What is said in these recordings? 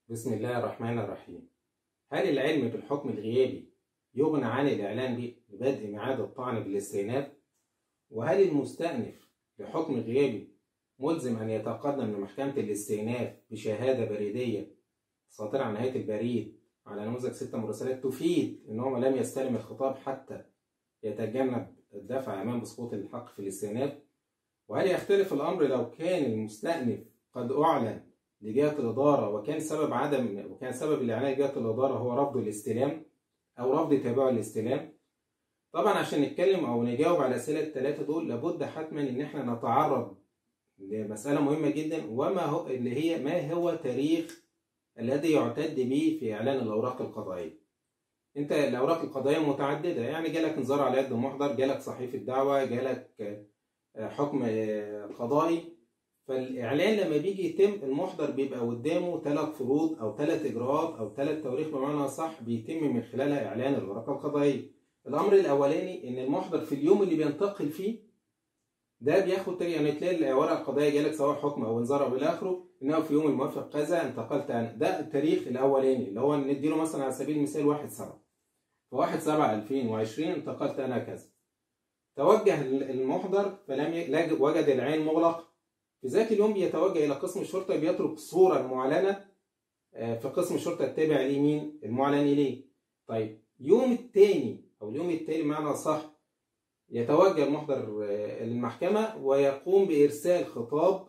بسم الله الرحمن الرحيم هل العلم بالحكم الغيابي يغنى عن الإعلان به لبدء ميعاد الطعن بالاستئناف؟ وهل المستأنف لحكم غيابي ملزم أن يتقدم لمحكمة الاستئناف بشهادة بريدية صادرة عن هيئة البريد على نموذج ستة مراسلات تفيد إن هو لم يستلم الخطاب حتى يتجنب الدفع أمام بسقوط الحق في الاستئناف؟ وهل يختلف الأمر لو كان المستأنف قد أعلن لجهة الإدارة وكان سبب عدم وكان سبب الإعلان لجهة الإدارة هو رفض الاستلام أو رفض تابع الاستلام طبعا عشان نتكلم أو نجاوب على الأسئلة الثلاثة دول لابد حتما إن إحنا نتعرض لمسألة مهمة جدا وما هو اللي هي ما هو تاريخ الذي يعتد به في إعلان الأوراق القضائية. أنت الأوراق القضائية متعددة يعني جالك انذار على يد محضر، جالك صحيفة دعوة، جالك حكم قضائي فالاعلان لما بيجي يتم المحضر بيبقى قدامه ثلاث فروض او ثلاث اجراءات او ثلاث تواريخ بمعنى صح بيتم من خلالها اعلان الورقه القضائيه. الامر الاولاني ان المحضر في اليوم اللي بينتقل فيه ده بياخد يعني تلاقي الورقه القضائيه جالك سواء حكم او انذار او الى اخره انه في يوم الموافق كذا انتقلت انا ده التاريخ الاولاني اللي هو نديله مثلا على سبيل المثال 1 7 في 1 7 2020 انتقلت انا كذا. توجه المحضر فلم وجد العين مغلقه في ذات اليوم بيتوجه إلى قسم الشرطة بيترك الصورة المعلنة في قسم الشرطة التابع ليه مين؟ المعلن إليه. طيب يوم التاني أو اليوم التالي بمعنى صح يتوجه المحضر للمحكمة ويقوم بإرسال خطاب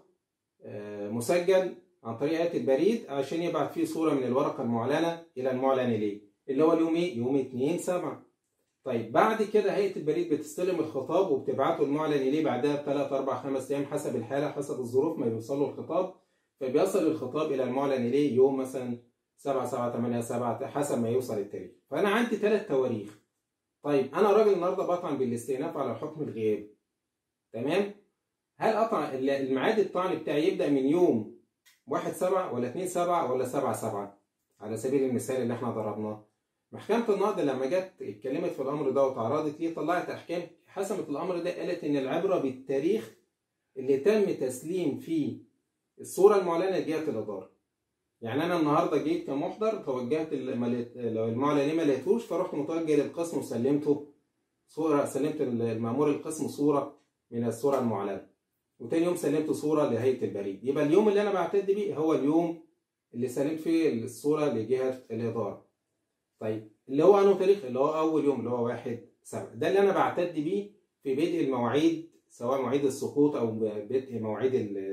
مسجل عن طريق آلة البريد عشان يبعت فيه صورة من الورقة المعلنة إلى المعلن إليه اللي هو اليوم إيه؟ يوم 2 7 طيب بعد كده هيئة البريد بتستلم الخطاب وبتبعته المعلن إليه بعدها بثلاث أربع خمس أيام حسب الحالة حسب الظروف ما يوصل له الخطاب فبيصل الخطاب إلى المعلن إليه يوم مثلا 7 7 8 7 حسب ما يوصل التاريخ فأنا عندي ثلاث تواريخ طيب أنا راجل النهارده بطعن بالاستئناف على الحكم الغيابي تمام هل أطعن الميعاد الطعن بتاعي يبدأ من يوم 1 7 ولا 2 7 ولا 7 7 على سبيل المثال اللي احنا ضربناه محكمة النقد لما جت اتكلمت في الأمر ده وتعرضت ليه طلعت أحكام حسمت الأمر ده قالت إن العبرة بالتاريخ اللي تم تسليم فيه الصورة المعلنة لجهة الإدارة. يعني أنا النهاردة جيت كمحضر توجهت لو المعلن ما لقيتوش فرحت متوجه للقسم وسلمته صورة سلمت المأمور القسم صورة من الصورة المعلنة. وتاني يوم سلمت صورة لهيئة البريد. يبقى اليوم اللي أنا بعتد بيه هو اليوم اللي سلمت فيه الصورة لجهة الإدارة. طيب اللي هو انه تاريخ اللي هو اول يوم اللي هو واحد سبعة ده اللي انا بعتد بيه في بدء المواعيد سواء مواعيد السقوط او بدء مواعيد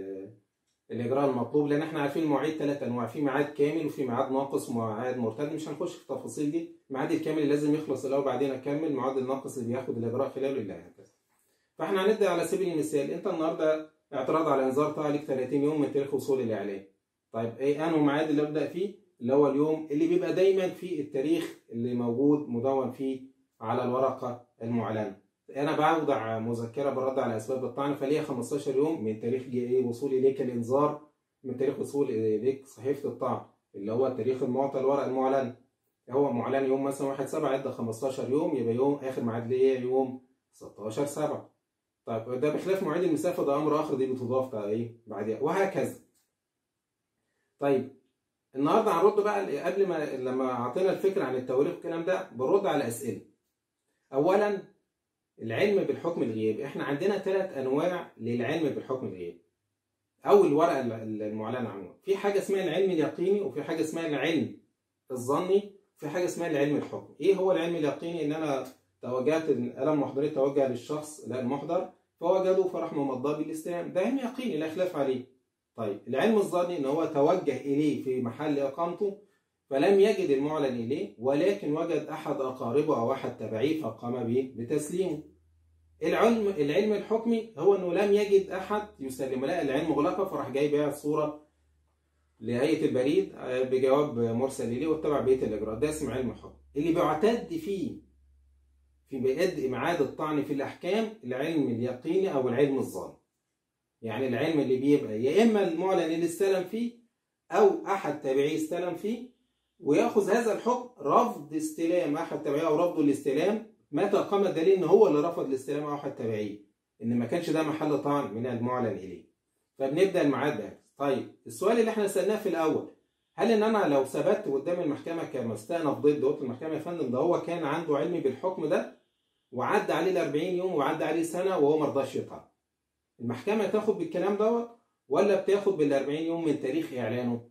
الاجراء المطلوب لان احنا عارفين المواعيد ثلاث انواع في ميعاد كامل وفي ميعاد ناقص وميعاد مرتد مش هنخش في التفاصيل دي الميعاد الكامل لازم يخلص الاول بعدين اكمل الميعاد الناقص اللي بياخد الاجراء خلاله الى هكذا فاحنا هنبدا على سبيل المثال انت النهارده اعتراض على انذار طلع لك 30 يوم من تاريخ وصول الاعلان طيب ايه انه ميعاد اللي ابدا فيه اللي هو اليوم اللي بيبقى دايما في التاريخ اللي موجود مدون فيه على الورقة المعلنة أنا بوضع مذكرة بالرد على أسباب الطعن فليها 15 يوم من تاريخ وصولي إليك الإنذار من تاريخ وصول إليك صحيفة الطعن اللي هو تاريخ المعطى الورق المعلن هو معلن يوم مثلا 1 7 عدة 15 يوم يبقى يوم آخر ميعاد ليه يوم 16 7 طيب ده بخلاف مواعيد المسافة ده أمر آخر دي بتضاف إيه بعدها وهكذا طيب النهارده هنرد بقى قبل ما لما اعطينا الفكره عن التواريخ والكلام ده بنرد على اسئله. اولا العلم بالحكم الغيابي، احنا عندنا ثلاث انواع للعلم بالحكم الغيابي. او الورقه المعلنه عنه، في حاجه اسمها العلم اليقيني وفي حاجه اسمها العلم الظني وفي حاجه اسمها العلم الحكمي. ايه هو العلم اليقيني؟ ان انا توجهت انا المحضري توجه للشخص لا المحضر فوجدوا فراح ممضاه بالاستلام، ده علم يقيني لا خلاف عليه. طيب العلم الظني ان هو توجه اليه في محل اقامته فلم يجد المعلن اليه ولكن وجد احد اقاربه او احد تبعيه فقام به بتسليمه. العلم العلم الحكمي هو انه لم يجد احد يسلم لا العلم مغلقه فراح جاي بيع الصوره لهيئه البريد بجواب مرسل اليه واتبع بقيه الاجراءات ده اسمه علم الحكم. اللي بيعتد فيه في بدء ميعاد الطعن في الاحكام العلم اليقيني او العلم الظني. يعني العلم اللي بيبقى يا اما المعلن اللي استلم فيه او احد تابعيه استلم فيه وياخذ هذا الحكم رفض استلام احد تابعيه او رفض الاستلام متى قام الدليل ان هو اللي رفض الاستلام او احد تابعيه ان ما كانش ده محل طعن من المعلن اليه فبنبدا الميعاد ده طيب السؤال اللي احنا سالناه في الاول هل ان انا لو ثبت قدام المحكمه كمستأنف ضد قلت المحكمه يا فندم ده هو كان عنده علم بالحكم ده وعدى عليه ال 40 يوم وعدى عليه سنه وهو ما رضاش يطلع المحكمه تاخد بالكلام دوت ولا بتاخد بال 40 يوم من تاريخ اعلانه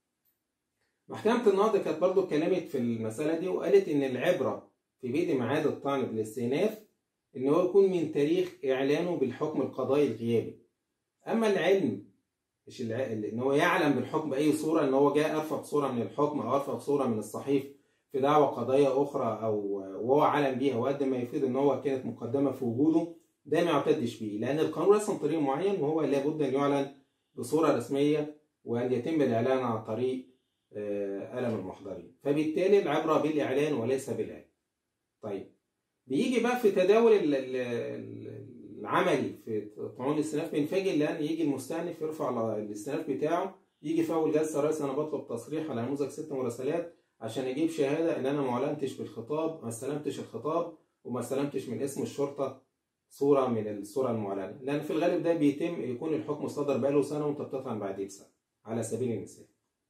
محكمه النقض كانت برضو اتكلمت في المساله دي وقالت ان العبره في بدء ميعاد الطعن بالاستئناف ان هو يكون من تاريخ اعلانه بالحكم القضائي الغيابي اما العلم مش الع... ان هو يعلم بالحكم باي صوره ان هو جاء ارفق صوره من الحكم او ارفق صوره من الصحيف في دعوه قضائيه اخرى او وهو علم بيها وقد ما يفيد ان هو كانت مقدمه في وجوده ده ما يعتدش بيه لان القانون رسم طريق معين وهو لابد ان يعلن بصوره رسميه وان يتم الاعلان عن طريق قلم المحضرين فبالتالي العبره بالاعلان وليس بالعلم طيب بيجي بقى في تداول العملي في طعون الاستئناف بينفجر لان يجي المستأنف يرفع الاستئناف بتاعه يجي في اول جلسه رئيس انا بطلب تصريح على نموذج ست مراسلات عشان اجيب شهاده ان انا ما اعلنتش بالخطاب ما استلمتش الخطاب وما استلمتش من اسم الشرطه صوره من الصوره المعلنه لان في الغالب ده بيتم يكون الحكم صدر بقاله سنه وانت بتطعن بعديه بسنه على سبيل المثال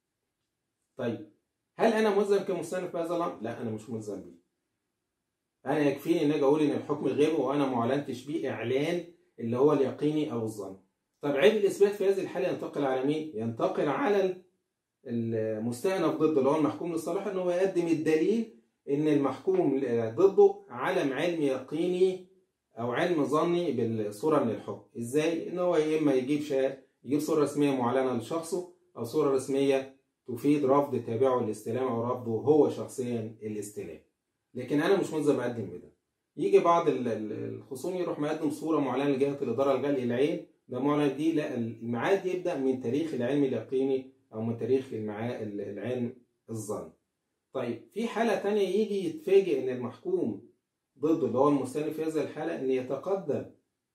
طيب هل انا ملزم كمستأنف بهذا الامر؟ لا انا مش ملزم بيه انا يكفيني ان اجي اقول ان الحكم غيبي وانا ما اعلنتش بيه اعلان اللي هو اليقيني او الظن طب عيب الاثبات في هذه الحاله ينتقل على مين ينتقل على المستأنف ضد اللي هو المحكوم للصلاح ان هو يقدم الدليل ان المحكوم ضده علم علم يقيني او علم ظني بالصوره من الحكم ازاي ان هو يا اما يجيب شهاده يجيب صوره رسميه معلنه لشخصه او صوره رسميه تفيد رفض تابعه الاستلام او رفضه هو شخصيا الاستلام لكن انا مش ملزم اقدم بده يجي بعض الخصوم يروح مقدم صوره معلنه لجهه الاداره الغاليه العين ده معلن دي لا الميعاد يبدا من تاريخ العلم اليقيني او من تاريخ العلم الظن طيب في حاله تانية يجي يتفاجئ ان المحكوم ضده اللي هو المستأنف في هذه الحاله ان يتقدم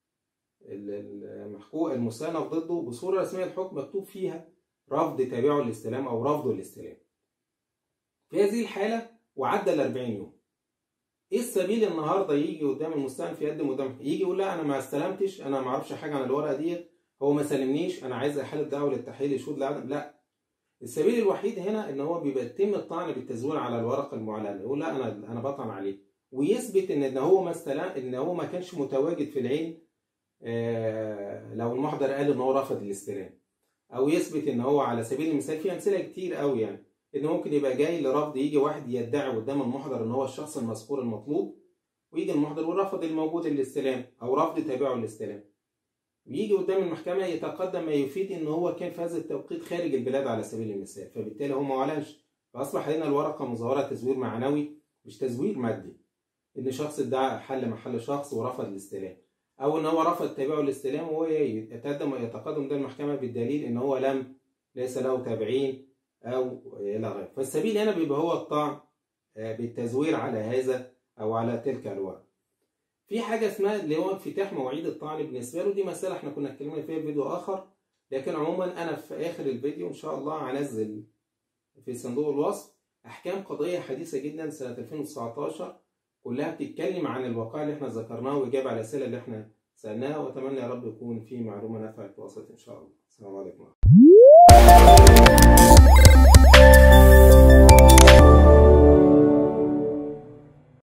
المحكوم المستأنف ضده بصوره رسميه الحكم مكتوب فيها رفض تابعه الاستلام او رفضه الاستلام في هذه الحاله وعدى ال 40 يوم ايه السبيل النهارده يجي قدام المستأنف يقدم قدام يجي يقول لا انا ما استلمتش انا ما اعرفش حاجه عن الورقه ديت هو ما سلمنيش انا عايز احاله دعوه للتحليل يشهد لعدم لا السبيل الوحيد هنا ان هو بيبقى يتم الطعن بالتزوير على الورقه المعلنه يقول لا انا انا بطعن عليه ويثبت ان ان هو ما استلم ان هو ما كانش متواجد في العين آه لو المحضر قال ان هو رفض الاستلام او يثبت ان هو على سبيل المثال في امثله كتير قوي يعني ان ممكن يبقى جاي لرفض يجي واحد يدعي قدام المحضر ان هو الشخص المذكور المطلوب ويجي المحضر ورفض الموجود الاستلام او رفض تابعه الاستلام ويجي قدام المحكمه يتقدم ما يفيد ان هو كان في هذا التوقيت خارج البلاد على سبيل المثال فبالتالي هو ما اعلنش فاصبح هنا الورقه مزوره تزوير معنوي مش تزوير مادي ان شخص ادعى حل محل شخص ورفض الاستلام او ان هو رفض تابعه الاستلام وهو يتقدم يتقدم ده المحكمه بالدليل ان هو لم ليس له تابعين او الى غيره فالسبيل هنا بيبقى هو الطعن بالتزوير على هذا او على تلك الورقه في حاجه اسمها اللي هو انفتاح مواعيد الطعن بالنسبه له دي مساله احنا كنا اتكلمنا فيها في فيديو اخر لكن عموما انا في اخر الفيديو ان شاء الله هنزل في صندوق الوصف احكام قضائيه حديثه جدا سنه 2019 كلها بتتكلم عن الواقع اللي احنا ذكرناه واجابه على الاسئله اللي احنا سالناها واتمنى يا رب يكون في معلومه نفعت وصلت ان شاء الله السلام عليكم